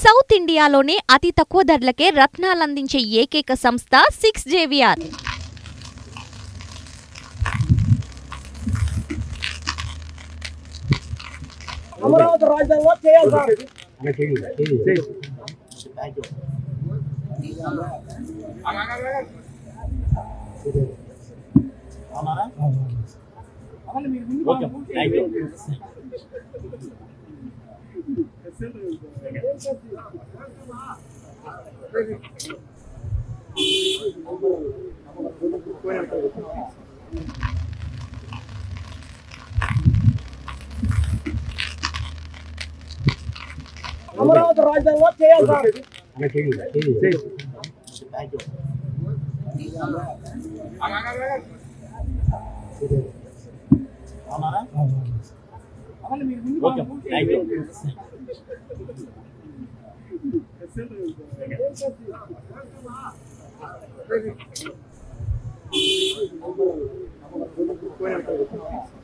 South ఇండియాలోనే అతి తక్కువ ధరలకే రత్నాలందించే ఏకైక సంస్థ సిక్స్ జేవిఆర్ అమరావతి రాజధానిలో చేయాలి సార్ అమరావతి రాజధానిలో చేయాలి సార్ Thank you.